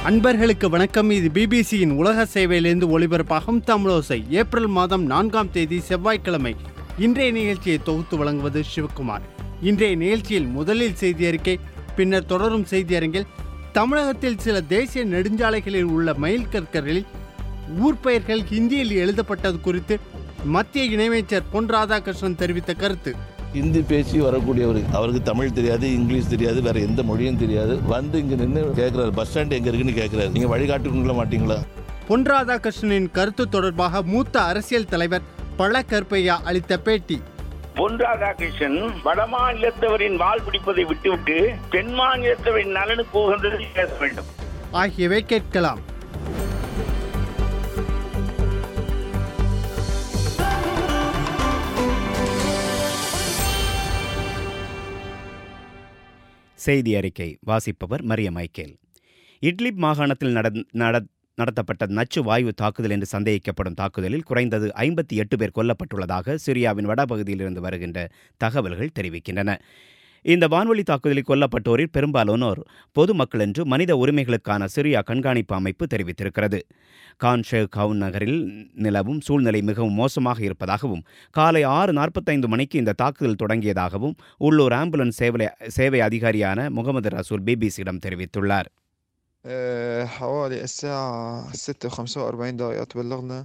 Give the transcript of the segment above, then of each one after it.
அன்பர்களுக்கு வணக்கம் இது பிபிசியின் உலக சேவையிலிருந்து ஒளிபரப்பாகும் தமிழோசை ஏப்ரல் மாதம் நான்காம் தேதி செவ்வாய்க்கிழமை இன்றைய நிகழ்ச்சியை தொகுத்து வழங்குவது சிவகுமார் இன்றைய நிகழ்ச்சியில் முதலில் செய்தி அறிக்கை பின்னர் தொடரும் செய்தி அரங்கில் தமிழகத்தில் சில தேசிய நெடுஞ்சாலைகளில் உள்ள மைல் கற்களில் ஊர்பெயர்கள் ஹிந்தியில் எழுதப்பட்டது குறித்து மத்திய இணையமைச்சர் பொன் ராதாகிருஷ்ணன் தெரிவித்த கருத்து ஹிந்தி பேசி வரக்கூடியவர் அவருக்கு தமிழ் தெரியாது இங்கிலீஷ் தெரியாது வேற எந்த மொழியும் தெரியாது வந்து இங்க நின்று கேட்கிறாரு பஸ் ஸ்டாண்ட் எங்க இருக்குன்னு கேட்கிறாரு நீங்க வழிகாட்டுங்கள மாட்டீங்களா பொன் ராதாகிருஷ்ணனின் கருத்து தொடர்பாக மூத்த அரசியல் தலைவர் பழ கருப்பையா அளித்த பேட்டி பொன் ராதாகிருஷ்ணன் வடமாநிலத்தவரின் வால் பிடிப்பதை விட்டுவிட்டு தென் மாநிலத்தவரின் நலனுக்கு உகந்ததை பேச வேண்டும் ஆகியவை கேட்கலாம் செய்தி அறிக்கை வாசிப்பவர் மரிய மைக்கேல் இட்லிப் மாகாணத்தில் நடந்- நட- நடத்தப்பட்ட நச்சு வாயு தாக்குதல் என்று சந்தேகிக்கப்படும் தாக்குதலில் குறைந்தது ஐம்பத்தி எட்டு பேர் கொல்லப்பட்டுள்ளதாக சிரியாவின் வடபகுதியிலிருந்து வருகின்ற தகவல்கள் தெரிவிக்கின்றன இந்த வான்வழி தாக்குதலில் கொல்லப்பட்டோரில் பெரும்பாலானோர் பொதுமக்கள் என்று மனித உரிமைகளுக்கான சிரியா கண்காணிப்பு அமைப்பு தெரிவித்திருக்கிறது கான் ஷேக் கவுன் நகரில் நிலவும் சூழ்நிலை மிகவும் மோசமாக இருப்பதாகவும் காலை ஆறு நாற்பத்தைந்து மணிக்கு இந்த தாக்குதல் தொடங்கியதாகவும் உள்ளூர் ஆம்புலன்ஸ் சேவை சேவை அதிகாரியான முகமது ரசூல் பிபிசியிடம் தெரிவித்துள்ளார் آه، حوالي الساعة ستة وخمسة وأربعين دقيقة تبلغنا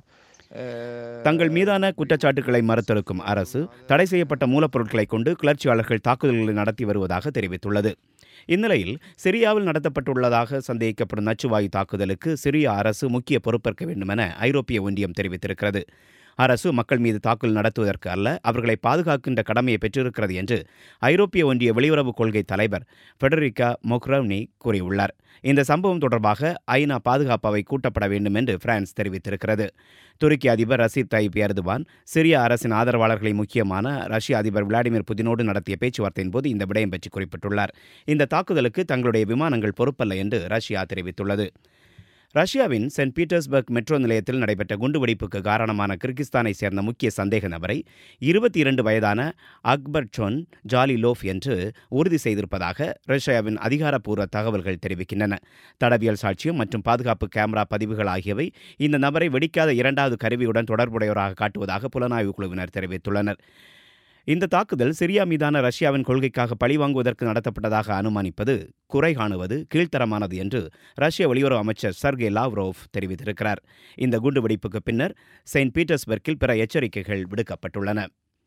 آه، தங்கள் மீதான குற்றச்சாட்டுகளை மறுத்தெடுக்கும் அரசு தடை செய்யப்பட்ட மூலப்பொருட்களை கொண்டு கிளர்ச்சியாளர்கள் தாக்குதல்களை நடத்தி வருவதாக தெரிவித்துள்ளது இந்நிலையில் சிரியாவில் நடத்தப்பட்டுள்ளதாக சந்தேகிக்கப்படும் நச்சுவாயு தாக்குதலுக்கு சிரிய அரசு முக்கிய பொறுப்பேற்க வேண்டுமென ஐரோப்பிய ஒன்றியம் தெரிவித்திருக்கிறது அரசு மக்கள் மீது தாக்குதல் நடத்துவதற்கு அல்ல அவர்களை பாதுகாக்கின்ற கடமையை பெற்றிருக்கிறது என்று ஐரோப்பிய ஒன்றிய வெளியுறவு கொள்கை தலைவர் ஃபெடரிகா மொக்ரவ்னி கூறியுள்ளார் இந்த சம்பவம் தொடர்பாக ஐநா பாதுகாப்பு அவை கூட்டப்பட வேண்டும் என்று பிரான்ஸ் தெரிவித்திருக்கிறது துருக்கி அதிபர் ரசீப் தாயிப் எர்துவான் சிரிய அரசின் ஆதரவாளர்களை முக்கியமான ரஷ்ய அதிபர் விளாடிமிர் புதினோடு நடத்திய பேச்சுவார்த்தையின் போது இந்த விடயம் பற்றி குறிப்பிட்டுள்ளார் இந்த தாக்குதலுக்கு தங்களுடைய விமானங்கள் பொறுப்பல்ல என்று ரஷ்யா தெரிவித்துள்ளது ரஷ்யாவின் சென்ட் பீட்டர்ஸ்பர்க் மெட்ரோ நிலையத்தில் நடைபெற்ற குண்டுவெடிப்புக்கு காரணமான கிர்கிஸ்தானை சேர்ந்த முக்கிய சந்தேக நபரை இருபத்தி இரண்டு வயதான அக்பர் சொன் ஜாலி லோஃப் என்று உறுதி செய்திருப்பதாக ரஷ்யாவின் அதிகாரப்பூர்வ தகவல்கள் தெரிவிக்கின்றன தடவியல் சாட்சியம் மற்றும் பாதுகாப்பு கேமரா பதிவுகள் ஆகியவை இந்த நபரை வெடிக்காத இரண்டாவது கருவியுடன் தொடர்புடையவராக காட்டுவதாக புலனாய்வு குழுவினர் தெரிவித்துள்ளனர் இந்த தாக்குதல் சிரியா மீதான ரஷ்யாவின் கொள்கைக்காக பழிவாங்குவதற்கு நடத்தப்பட்டதாக அனுமானிப்பது குறை காணுவது கீழ்த்தரமானது என்று ரஷ்ய வெளியுறவு அமைச்சர் சர்கே லாவ்ரோவ் தெரிவித்திருக்கிறார் இந்த குண்டுவெடிப்புக்கு பின்னர் செயின்ட் பீட்டர்ஸ்பர்க்கில் பிற எச்சரிக்கைகள் விடுக்கப்பட்டுள்ளன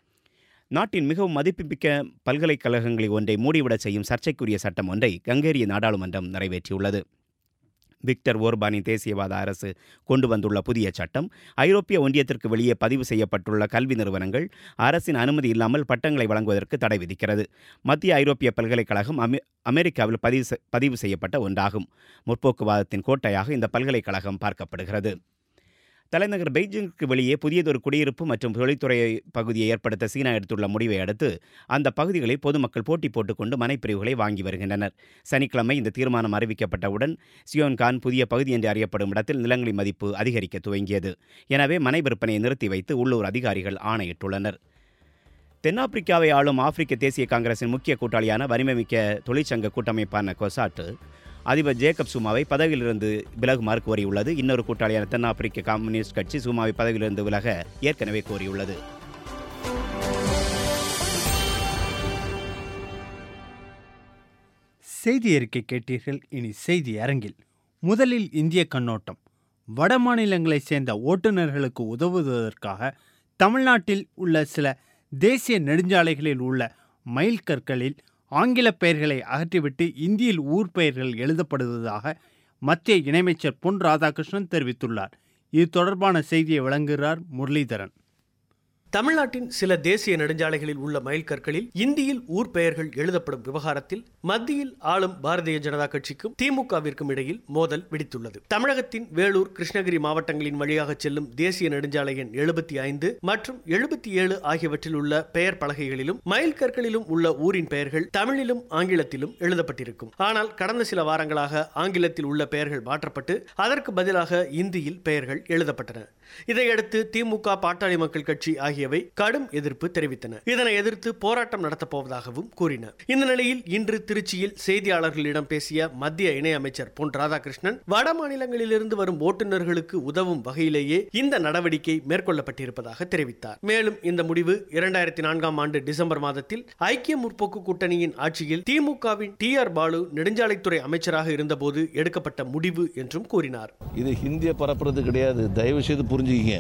நாட்டின் மிகவும் மதிப்புமிக்க பல்கலைக்கழகங்களில் ஒன்றை மூடிவிடச் செய்யும் சர்ச்சைக்குரிய சட்டம் ஒன்றை கங்கேரிய நாடாளுமன்றம் நிறைவேற்றியுள்ளது விக்டர் ஓர்பானின் தேசியவாத அரசு கொண்டு வந்துள்ள புதிய சட்டம் ஐரோப்பிய ஒன்றியத்திற்கு வெளியே பதிவு செய்யப்பட்டுள்ள கல்வி நிறுவனங்கள் அரசின் அனுமதி இல்லாமல் பட்டங்களை வழங்குவதற்கு தடை விதிக்கிறது மத்திய ஐரோப்பிய பல்கலைக்கழகம் அமெ அமெரிக்காவில் பதிவு செ- பதிவு செய்யப்பட்ட ஒன்றாகும் முற்போக்குவாதத்தின் கோட்டையாக இந்த பல்கலைக்கழகம் பார்க்கப்படுகிறது தலைநகர் பெய்ஜிங்கிற்கு வெளியே புதியதொரு குடியிருப்பு மற்றும் தொழில்துறை பகுதியை ஏற்படுத்த சீனா எடுத்துள்ள முடிவை அடுத்து அந்த பகுதிகளில் பொதுமக்கள் போட்டி போட்டுக்கொண்டு மனைப்பிரிவுகளை வாங்கி வருகின்றனர் சனிக்கிழமை இந்த தீர்மானம் அறிவிக்கப்பட்டவுடன் சியோன்கான் புதிய பகுதி என்று அறியப்படும் இடத்தில் நிலங்களின் மதிப்பு அதிகரிக்க துவங்கியது எனவே மனை விற்பனையை நிறுத்தி வைத்து உள்ளூர் அதிகாரிகள் ஆணையிட்டுள்ளனர் தென்னாப்பிரிக்காவை ஆளும் ஆப்பிரிக்க தேசிய காங்கிரசின் முக்கிய கூட்டாளியான வலிமைமிக்க தொழிற்சங்க கூட்டமைப்பான கொசாட்டு அதிபர் ஜேக்கப் சுமாவை பதவியிலிருந்து விலகுமாறு கோரியுள்ளது இன்னொரு கூட்டாளியான தென்னாப்பிரிக்க கம்யூனிஸ்ட் கட்சி சுமாவை பதவியிலிருந்து விலக ஏற்கனவே கோரியுள்ளது செய்தி அறிக்கை கேட்டீர்கள் இனி செய்தி அரங்கில் முதலில் இந்திய கண்ணோட்டம் வட மாநிலங்களைச் சேர்ந்த ஓட்டுநர்களுக்கு உதவுவதற்காக தமிழ்நாட்டில் உள்ள சில தேசிய நெடுஞ்சாலைகளில் உள்ள மைல் கற்களில் ஆங்கில பெயர்களை அகற்றிவிட்டு இந்தியில் ஊர் பெயர்கள் எழுதப்படுவதாக மத்திய இணையமைச்சர் பொன் ராதாகிருஷ்ணன் தெரிவித்துள்ளார் இது தொடர்பான செய்தியை வழங்குகிறார் முரளிதரன் தமிழ்நாட்டின் சில தேசிய நெடுஞ்சாலைகளில் உள்ள மைல்கற்களில் இந்தியில் ஊர் பெயர்கள் எழுதப்படும் விவகாரத்தில் மத்தியில் ஆளும் பாரதிய ஜனதா கட்சிக்கும் திமுகவிற்கும் இடையில் மோதல் வெடித்துள்ளது தமிழகத்தின் வேலூர் கிருஷ்ணகிரி மாவட்டங்களின் வழியாக செல்லும் தேசிய நெடுஞ்சாலை எண் எழுபத்தி ஐந்து மற்றும் எழுபத்தி ஏழு ஆகியவற்றில் உள்ள பெயர் பலகைகளிலும் மைல்கற்களிலும் உள்ள ஊரின் பெயர்கள் தமிழிலும் ஆங்கிலத்திலும் எழுதப்பட்டிருக்கும் ஆனால் கடந்த சில வாரங்களாக ஆங்கிலத்தில் உள்ள பெயர்கள் மாற்றப்பட்டு அதற்கு பதிலாக இந்தியில் பெயர்கள் எழுதப்பட்டன இதையடுத்து திமுக பாட்டாளி மக்கள் கட்சி ஆகிய ஆகியவை கடும் எதிர்ப்பு தெரிவித்தன இதனை எதிர்த்து போராட்டம் நடத்தப் போவதாகவும் கூறின இந்த நிலையில் இன்று திருச்சியில் செய்தியாளர்களிடம் பேசிய மத்திய இணையமைச்சர் பொன் ராதாகிருஷ்ணன் வட மாநிலங்களிலிருந்து வரும் ஓட்டுநர்களுக்கு உதவும் வகையிலேயே இந்த நடவடிக்கை மேற்கொள்ளப்பட்டிருப்பதாக தெரிவித்தார் மேலும் இந்த முடிவு இரண்டாயிரத்தி நான்காம் ஆண்டு டிசம்பர் மாதத்தில் ஐக்கிய முற்போக்கு கூட்டணியின் ஆட்சியில் திமுகவின் டி ஆர் பாலு நெடுஞ்சாலைத்துறை அமைச்சராக இருந்தபோது எடுக்கப்பட்ட முடிவு என்றும் கூறினார் இது ஹிந்தியை பரப்புறது கிடையாது தயவு செய்து புரிஞ்சுக்கிங்க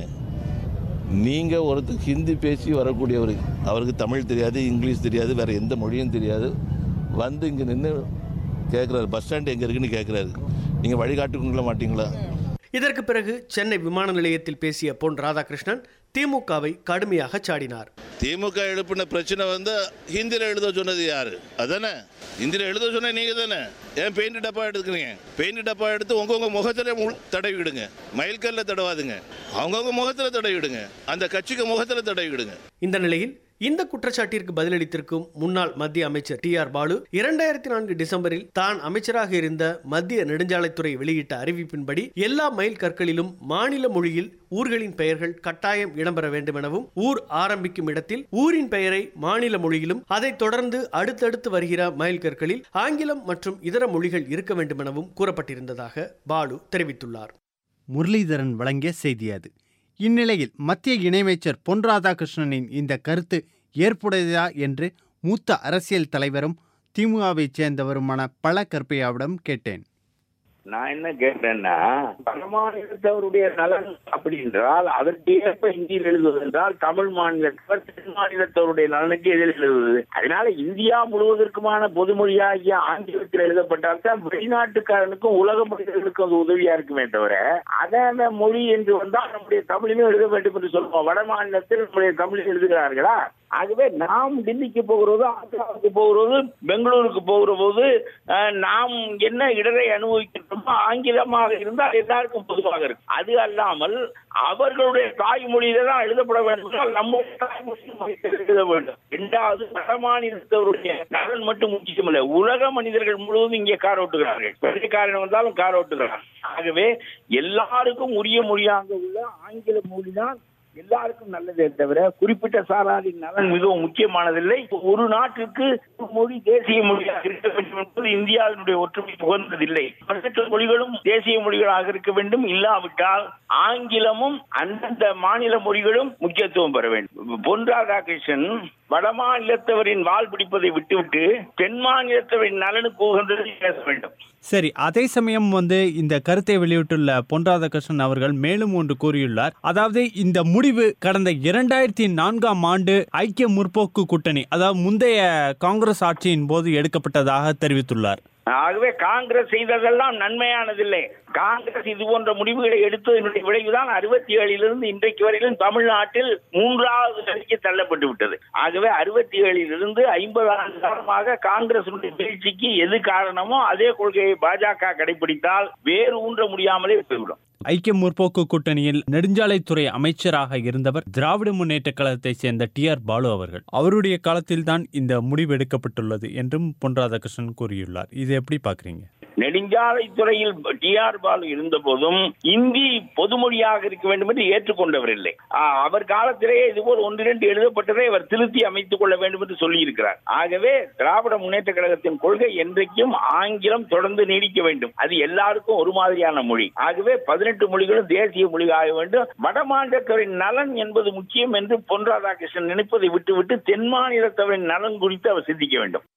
நீங்கள் ஒருத்தர் ஹிந்தி பேசி வரக்கூடியவர் அவருக்கு தமிழ் தெரியாது இங்கிலீஷ் தெரியாது வேறு எந்த மொழியும் தெரியாது வந்து இங்கே நின்று கேட்குறாரு பஸ் ஸ்டாண்ட் எங்கே இருக்குன்னு கேட்குறாரு நீங்கள் வழிகாட்டுக்குள்ள மாட்டீங்களா இதற்கு பிறகு சென்னை விமான நிலையத்தில் பேசிய பொன் ராதாகிருஷ்ணன் திமுகவை கடுமையாக சாடினார் திமுக எழுப்பின பிரச்சனை வந்து ஹிந்தியில் எழுத சொன்னது யாரு அதானே ஹிந்தியில் எழுத சொன்ன நீங்க தானே ஏன் பெயிண்ட் டப்பா எடுத்துக்கிறீங்க பெயிண்ட் டப்பா எடுத்து உங்கவுங்க முகத்தில் உள் தடவி விடுங்க மயில்கல்ல தடவாதுங்க அவங்கவுங்க முகத்தில் தடவி விடுங்க அந்த கட்சிக்கு முகத்தில் தடவி விடுங்க இந்த நிலையில் இந்த குற்றச்சாட்டிற்கு பதிலளித்திருக்கும் முன்னாள் மத்திய அமைச்சர் டி ஆர் பாலு இரண்டாயிரத்தி நான்கு டிசம்பரில் தான் அமைச்சராக இருந்த மத்திய நெடுஞ்சாலைத்துறை வெளியிட்ட அறிவிப்பின்படி எல்லா மைல் கற்களிலும் மாநில மொழியில் ஊர்களின் பெயர்கள் கட்டாயம் இடம்பெற வேண்டும் எனவும் ஊர் ஆரம்பிக்கும் இடத்தில் ஊரின் பெயரை மாநில மொழியிலும் அதைத் தொடர்ந்து அடுத்தடுத்து வருகிற மைல் கற்களில் ஆங்கிலம் மற்றும் இதர மொழிகள் இருக்க வேண்டும் எனவும் கூறப்பட்டிருந்ததாக பாலு தெரிவித்துள்ளார் முரளிதரன் வழங்கிய செய்தி அது இந்நிலையில் மத்திய இணையமைச்சர் பொன் ராதாகிருஷ்ணனின் இந்த கருத்து ஏற்புடையதா என்று மூத்த அரசியல் தலைவரும் திமுகவைச் சேர்ந்தவருமான பல கற்பையாவிடம் கேட்டேன் நான் என்ன கேட்டேன்னா வடமாநிலத்தவருடைய நலன் அப்படி என்றால் அதற்கு ஏற்ப இந்தியில் எழுதுவது என்றால் தமிழ் மாநிலத்தவர் தென் மாநிலத்தவருடைய நலனுக்கு எதில் எழுதுவது அதனால இந்தியா முழுவதற்குமான பொதுமொழியாகிய ஆங்கிலத்தில் எழுதப்பட்டால் தான் வெளிநாட்டுக்காரனுக்கும் உலக மனிதர்களுக்கும் அது உதவியா இருக்குமே தவிர அதன மொழி என்று வந்தால் நம்முடைய தமிழிலும் எழுத வேண்டும் என்று சொல்லுவோம் வட மாநிலத்தில் நம்முடைய தமிழில் எழுதுகிறார்களா ஆகவே நாம் டெல்லிக்கு போகிறோது ஆந்திராவுக்கு போகிறோது பெங்களூருக்கு போகிற போது அஹ், நாம் என்ன இடரை அனுபவிக்கின்றோமோ ஆங்கிலமாக இருந்தால் எல்லாருக்கும் பொதுவாக இருக்கும் அது அல்லாமல் அவர்களுடைய தாய்மொழியில தான் எழுதப்பட வேண்டும் என்றால் நம்முடைய தாய்மொழியில் எழுத வேண்டும் இரண்டாவது வடமாநிலத்தவருடைய நலன் மட்டும் முக்கியமில்லை உலக மனிதர்கள் முழுவதும் இங்கே கார் ஓட்டுகிறார்கள் வெள்ளைக்காரன் வந்தாலும் கார் ஓட்டுகிறார் ஆகவே எல்லாருக்கும் உரிய மொழியாக உள்ள ஆங்கில மொழி தான் எல்லாருக்கும் நல்லதே தவிர குறிப்பிட்ட சாராரின் நலன் மிகவும் முக்கியமானதில்லை ஒரு நாட்டிற்கு ஒரு மொழி தேசிய மொழியாக இருக்க வேண்டும் என்பது இந்தியாவினுடைய ஒற்றுமை புகழ்ந்ததில்லை பதினெட்டு மொழிகளும் தேசிய மொழிகளாக இருக்க வேண்டும் இல்லாவிட்டால் ஆங்கிலமும் அந்தந்த மாநில மொழிகளும் முக்கியத்துவம் பெற வேண்டும் பொன் ராதாகிருஷ்ணன் வடமாநிலத்தவரின் வால் பிடிப்பதை விட்டுவிட்டு தென் மாநிலத்தவரின் நலனுக்கு உகந்ததை பேச வேண்டும் சரி அதே சமயம் வந்து இந்த கருத்தை வெளியிட்டுள்ள பொன் ராதாகிருஷ்ணன் அவர்கள் மேலும் ஒன்று கூறியுள்ளார் அதாவது இந்த முடிவு கடந்த இரண்டாயிரத்தி நான்காம் ஆண்டு ஐக்கிய முற்போக்கு கூட்டணி அதாவது முந்தைய காங்கிரஸ் ஆட்சியின் போது எடுக்கப்பட்டதாக தெரிவித்துள்ளார் ஆகவே காங்கிரஸ் செய்ததெல்லாம் நன்மையானதில்லை காங்கிரஸ் இது போன்ற முடிவுகளை எடுத்ததனுடைய விளைவுதான் அறுபத்தி ஏழிலிருந்து இன்றைக்கு வரையிலும் தமிழ்நாட்டில் மூன்றாவது நிலைக்கு தள்ளப்பட்டு விட்டது ஆகவே அறுபத்தி ஏழிலிருந்து ஐம்பது ஆண்டு காலமாக காங்கிரஸ் வீழ்ச்சிக்கு எது காரணமோ அதே கொள்கையை பாஜக கடைபிடித்தால் வேறு ஊன்ற முடியாமலே போய்விடும் ஐக்கிய முற்போக்கு கூட்டணியில் நெடுஞ்சாலைத்துறை அமைச்சராக இருந்தவர் திராவிட முன்னேற்ற கழகத்தை சேர்ந்த டி ஆர் பாலு அவர்கள் அவருடைய காலத்தில்தான் இந்த முடிவு எடுக்கப்பட்டுள்ளது என்றும் பொன் ராதாகிருஷ்ணன் கூறியுள்ளார் இது எப்படி பாக்குறீங்க நெடுஞ்சாலைத்துறையில் டி ஆர் பாலு இருந்த போதும் இந்தி பொதுமொழியாக இருக்க வேண்டும் என்று ஏற்றுக்கொண்டவர் இல்லை ஆ, அவர் காலத்திலேயே இதுபோல் ஒன்றிரண்டு எழுதப்பட்டதை அவர் திருத்தி அமைத்துக் கொள்ள வேண்டும் என்று சொல்லியிருக்கிறார் ஆகவே திராவிட முன்னேற்ற கழகத்தின் கொள்கை என்றைக்கும் ஆங்கிலம் தொடர்ந்து நீடிக்க வேண்டும் அது எல்லாருக்கும் ஒரு மாதிரியான மொழி ஆகவே பதினெட்டு மொழிகளும் தேசிய மொழி ஆக வேண்டும் வட மாநிலத்தவரின் நலன் என்பது முக்கியம் என்று பொன் ராதாகிருஷ்ணன் நினைப்பதை விட்டுவிட்டு தென் மாநிலத்தவரின் நலன் குறித்து அவர் சிந்திக்க வேண்டும்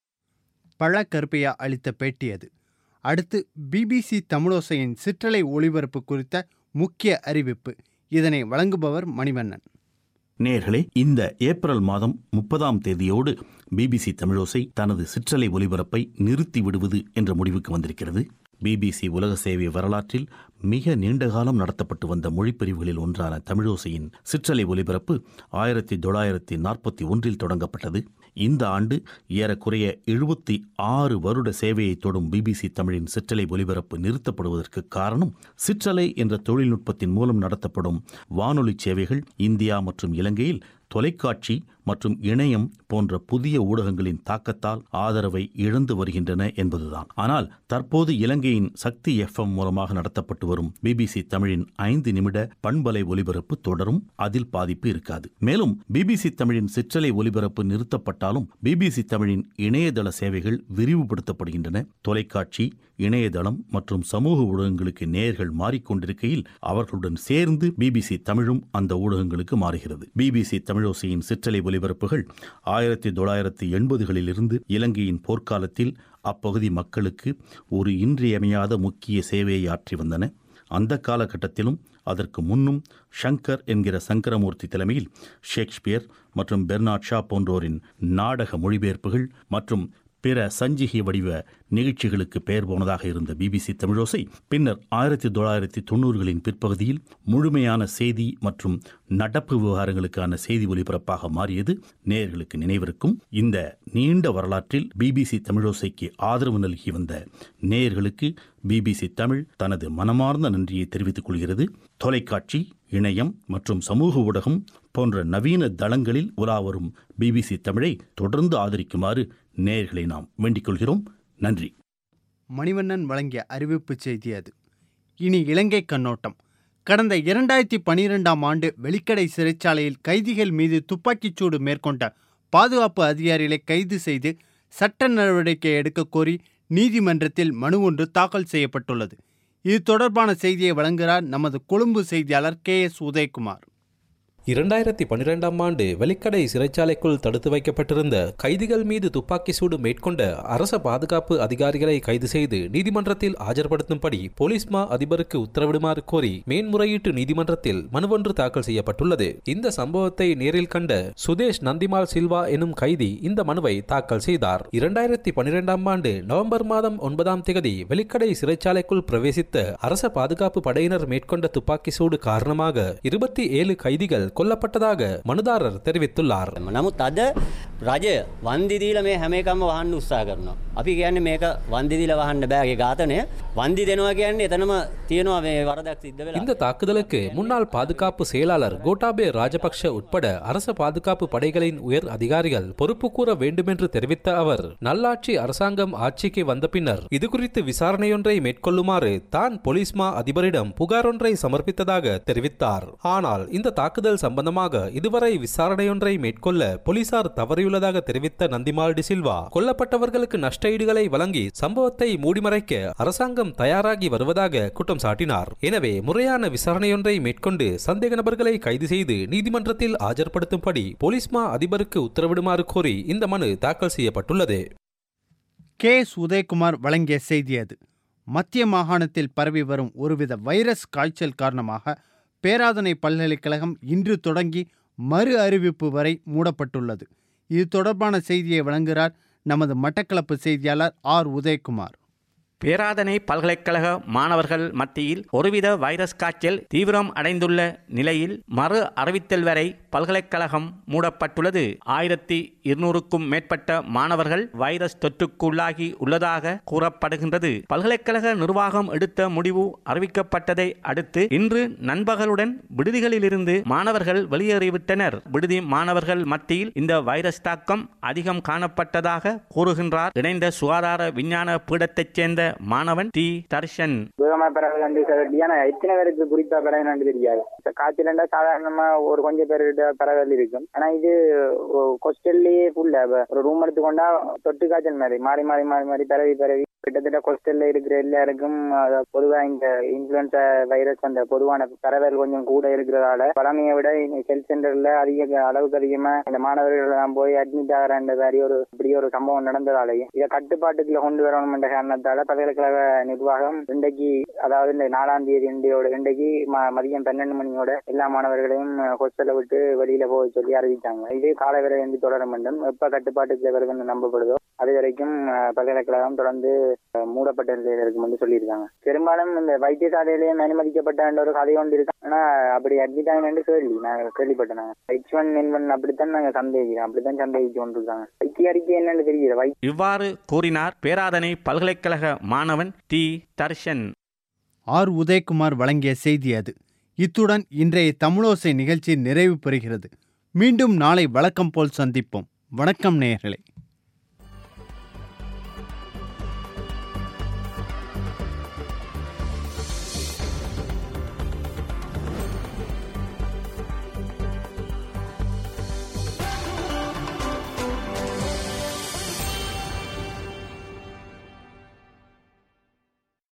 பழ கருப்பையா அளித்த பேட்டி அது அடுத்து பிபிசி தமிழோசையின் சிற்றலை ஒளிபரப்பு குறித்த முக்கிய அறிவிப்பு இதனை வழங்குபவர் மணிவண்ணன் நேர்களே இந்த ஏப்ரல் மாதம் முப்பதாம் தேதியோடு பிபிசி தமிழோசை தனது சிற்றலை ஒலிபரப்பை நிறுத்தி விடுவது என்ற முடிவுக்கு வந்திருக்கிறது பிபிசி உலக சேவை வரலாற்றில் மிக நீண்ட காலம் நடத்தப்பட்டு வந்த மொழிப்பிரிவுகளில் ஒன்றான தமிழோசையின் சிற்றலை ஒலிபரப்பு ஆயிரத்தி தொள்ளாயிரத்தி நாற்பத்தி ஒன்றில் தொடங்கப்பட்டது இந்த ஆண்டு ஏறக்குறைய எழுபத்தி ஆறு வருட சேவையை தொடும் பிபிசி தமிழின் சிற்றலை ஒலிபரப்பு நிறுத்தப்படுவதற்கு காரணம் சிற்றலை என்ற தொழில்நுட்பத்தின் மூலம் நடத்தப்படும் வானொலி சேவைகள் இந்தியா மற்றும் இலங்கையில் தொலைக்காட்சி மற்றும் இணையம் போன்ற புதிய ஊடகங்களின் தாக்கத்தால் ஆதரவை இழந்து வருகின்றன என்பதுதான் ஆனால் தற்போது இலங்கையின் சக்தி எஃப்எம் மூலமாக நடத்தப்பட்டு வரும் பிபிசி தமிழின் ஐந்து நிமிட பண்பலை ஒலிபரப்பு தொடரும் அதில் பாதிப்பு இருக்காது மேலும் பிபிசி தமிழின் சிற்றலை ஒலிபரப்பு நிறுத்தப்பட்டாலும் பிபிசி தமிழின் இணையதள சேவைகள் விரிவுபடுத்தப்படுகின்றன தொலைக்காட்சி இணையதளம் மற்றும் சமூக ஊடகங்களுக்கு நேயர்கள் மாறிக்கொண்டிருக்கையில் அவர்களுடன் சேர்ந்து பிபிசி தமிழும் அந்த ஊடகங்களுக்கு மாறுகிறது பிபிசி தமிழோசையின் சிற்றலை ஒலிபரப்புகள் ஆயிரத்தி தொள்ளாயிரத்தி எண்பதுகளிலிருந்து இலங்கையின் போர்க்காலத்தில் அப்பகுதி மக்களுக்கு ஒரு இன்றியமையாத முக்கிய சேவையை ஆற்றி வந்தன அந்த காலகட்டத்திலும் அதற்கு முன்னும் ஷங்கர் என்கிற சங்கரமூர்த்தி தலைமையில் ஷேக்ஸ்பியர் மற்றும் பெர்னாட் ஷா போன்றோரின் நாடக மொழிபெயர்ப்புகள் மற்றும் பிற சஞ்சிகை வடிவ நிகழ்ச்சிகளுக்கு பெயர் போனதாக இருந்த பிபிசி தமிழோசை பின்னர் ஆயிரத்தி தொள்ளாயிரத்தி தொண்ணூறுகளின் பிற்பகுதியில் முழுமையான செய்தி மற்றும் நடப்பு விவகாரங்களுக்கான செய்தி ஒலிபரப்பாக மாறியது நேயர்களுக்கு நினைவிருக்கும் இந்த நீண்ட வரலாற்றில் பிபிசி தமிழோசைக்கு ஆதரவு நல்கி வந்த நேயர்களுக்கு பிபிசி தமிழ் தனது மனமார்ந்த நன்றியை தெரிவித்துக் கொள்கிறது தொலைக்காட்சி இணையம் மற்றும் சமூக ஊடகம் போன்ற நவீன தளங்களில் உலாவரும் பிபிசி தமிழை தொடர்ந்து ஆதரிக்குமாறு நேயர்களை நாம் வேண்டிக் கொள்கிறோம் நன்றி மணிவண்ணன் வழங்கிய அறிவிப்பு செய்தி அது இனி இலங்கை கண்ணோட்டம் கடந்த இரண்டாயிரத்தி பனிரெண்டாம் ஆண்டு வெளிக்கடை சிறைச்சாலையில் கைதிகள் மீது துப்பாக்கிச்சூடு மேற்கொண்ட பாதுகாப்பு அதிகாரிகளை கைது செய்து சட்ட நடவடிக்கை எடுக்க கோரி நீதிமன்றத்தில் மனு ஒன்று தாக்கல் செய்யப்பட்டுள்ளது இது தொடர்பான செய்தியை வழங்குகிறார் நமது கொழும்பு செய்தியாளர் கே எஸ் உதயகுமார் இரண்டாயிரத்தி பன்னிரெண்டாம் ஆண்டு வெலிக்கடை சிறைச்சாலைக்குள் தடுத்து வைக்கப்பட்டிருந்த கைதிகள் மீது துப்பாக்கி சூடு மேற்கொண்ட அரச பாதுகாப்பு அதிகாரிகளை கைது செய்து நீதிமன்றத்தில் ஆஜர்படுத்தும்படி போலீஸ் மா அதிபருக்கு உத்தரவிடுமாறு கோரி மேன்முறையீட்டு நீதிமன்றத்தில் மனுவொன்று தாக்கல் செய்யப்பட்டுள்ளது இந்த சம்பவத்தை நேரில் கண்ட சுதேஷ் நந்திமால் சில்வா எனும் கைதி இந்த மனுவை தாக்கல் செய்தார் இரண்டாயிரத்தி பன்னிரெண்டாம் ஆண்டு நவம்பர் மாதம் ஒன்பதாம் தேதி வெலிக்கடை சிறைச்சாலைக்குள் பிரவேசித்த அரச பாதுகாப்பு படையினர் மேற்கொண்ட துப்பாக்கி சூடு காரணமாக இருபத்தி ஏழு கைதிகள் கொல்லப்பட்டதாக மனுதாரர் தெரிவித்துள்ளார் නමුත් අද රජය වන්දිදීල මේ හැම එකම වහන්න උත්සා කරනවා. අපි කියන්නේ මේක වන්දිදිල වහන්න බෑගේ ඝාතනය වන්දි දෙනවා කියන්නේ එතනම තියෙනවා මේ වරදක් සිද්ධ වෙලා. இந்த தாக்குதலுக்கு முன்னாள் பாதுகாப்பு செயலாளர் கோட்டாபே ராஜபக்ஷ உட்பட அரச பாதுகாப்பு படைகளின் உயர் அதிகாரிகள் பொறுப்பு கூற வேண்டுமென்று தெரிவித்த அவர் நல்லாட்சி அரசாங்கம் ஆட்சிக்கு வந்த பின்னர் இதுகுறித்து விசாரணையொன்றை மேற்கொள்ளுமாறு தான் போலீஸ் மா அதிபரிடம் புகாரொன்றை சமர்ப்பித்ததாக தெரிவித்தார் ஆனால் இந்த தாக்குதல் சம்பந்தமாக இதுவரை விசாரணையொன்றை மேற்கொள்ள போலீசார் தவறியுள்ளதாக தெரிவித்த நந்திமால் டி சில்வா கொல்லப்பட்டவர்களுக்கு நஷ்டஈடுகளை வழங்கி சம்பவத்தை மூடிமறைக்க அரசாங்கம் தயாராகி வருவதாக குற்றம் சாட்டினார் எனவே முறையான விசாரணையொன்றை மேற்கொண்டு சந்தேக நபர்களை கைது செய்து நீதிமன்றத்தில் ஆஜர்படுத்தும்படி போலீஸ் மா அதிபருக்கு உத்தரவிடுமாறு கோரி இந்த மனு தாக்கல் செய்யப்பட்டுள்ளது கே எஸ் உதயகுமார் வழங்கிய செய்தி அது மத்திய மாகாணத்தில் பரவி வரும் ஒருவித வைரஸ் காய்ச்சல் காரணமாக பேராதனை பல்கலைக்கழகம் இன்று தொடங்கி மறு அறிவிப்பு வரை மூடப்பட்டுள்ளது இது தொடர்பான செய்தியை வழங்குகிறார் நமது மட்டக்களப்பு செய்தியாளர் ஆர் உதயகுமார் பேராதனை பல்கலைக்கழக மாணவர்கள் மத்தியில் ஒருவித வைரஸ் காய்ச்சல் தீவிரம் அடைந்துள்ள நிலையில் மறு அறிவித்தல் வரை பல்கலைக்கழகம் மூடப்பட்டுள்ளது ஆயிரத்தி இருநூறுக்கும் மேற்பட்ட மாணவர்கள் வைரஸ் தொற்றுக்குள்ளாகி உள்ளதாக கூறப்படுகின்றது பல்கலைக்கழக நிர்வாகம் எடுத்த முடிவு அறிவிக்கப்பட்டதை அடுத்து இன்று நண்பகலுடன் விடுதிகளிலிருந்து மாணவர்கள் வெளியேறிவிட்டனர் விடுதி மாணவர்கள் மத்தியில் இந்த வைரஸ் தாக்கம் அதிகம் காணப்பட்டதாக கூறுகின்றார் இணைந்த சுகாதார விஞ்ஞான பீடத்தைச் சேர்ந்த மாணவன் டி தர்ஷன் வேகமா பரவல் நன்றி சொல்லி ஆனா எத்தனை பேருக்கு குறிப்பா பரவல் நன்றி தெரியாது காய்ச்சல் சாதாரணமா ஒரு கொஞ்சம் பேர்கிட்ட பரவல் இருக்கும் ஆனா இது ஹாஸ்டல்லையே ஃபுல்லா ஒரு ரூம் எடுத்துக்கொண்டா தொட்டு காய்ச்சல் மாதிரி மாறி மாறி மாறி மாறி பரவி பரவி கிட்டத்தட்ட ஹாஸ்டல்ல இருக்கிற எல்லாருக்கும் பொதுவா இந்த இன்ஃபுளுன்சா வைரஸ் அந்த பொதுவான பரவல் கொஞ்சம் கூட இருக்கிறதால பழமையை விட ஹெல்த் சென்டர்ல அதிக அளவுக்கு அதிகமா இந்த மாணவர்கள் எல்லாம் போய் அட்மிட் ஆகிற மாதிரி ஒரு இப்படி ஒரு சம்பவம் நடந்ததாலையும் இதை கட்டுப்பாட்டுக்குள்ள கொண்டு வரணும் என்ற காரணத்தால பல்கலைக்கழக நிர்வாகம் இன்றைக்கு அதாவது இந்த நாலாம் தேதி இன்றையோட இன்றைக்கு மதியம் பன்னெண்டு மணியோட எல்லா மாணவர்களையும் ஹாஸ்டலை விட்டு வெளியில போக சொல்லி அறிவித்தாங்க இது காலை வரை வந்து தொடர வேண்டும் எப்ப கட்டுப்பாட்டுக்குள்ள வருதுன்னு நம்பப்படுதோ அது வரைக்கும் பல்கலைக்கழகம் தொடர்ந்து மூடப்பட்ட நிலையில இருக்கும் என்று சொல்லியிருக்காங்க பெரும்பாலும் இந்த வைத்தியசாலையிலேயும் அனுமதிக்கப்பட்ட ஒரு கதை ஒன்று இருக்கு ஆனா அப்படி அட்மிட் ஆகினு கேள்வி நாங்க கேள்விப்பட்டேன் ஹெச் ஒன் என் ஒன் அப்படித்தான் நாங்க சந்தேகிக்கிறோம் அப்படித்தான் சந்தேகிச்சு கொண்டிருக்காங்க வைத்திய அறிக்கை என்னன்னு தெரியல இவ்வாறு கூறினார் பேராதனை பல்கலைக்கழக மாணவன் டி தர்ஷன் ஆர் உதயகுமார் வழங்கிய செய்தி அது இத்துடன் இன்றைய தமிழோசை நிகழ்ச்சி நிறைவு பெறுகிறது மீண்டும் நாளை வழக்கம் போல் சந்திப்போம் வணக்கம் நேயர்களே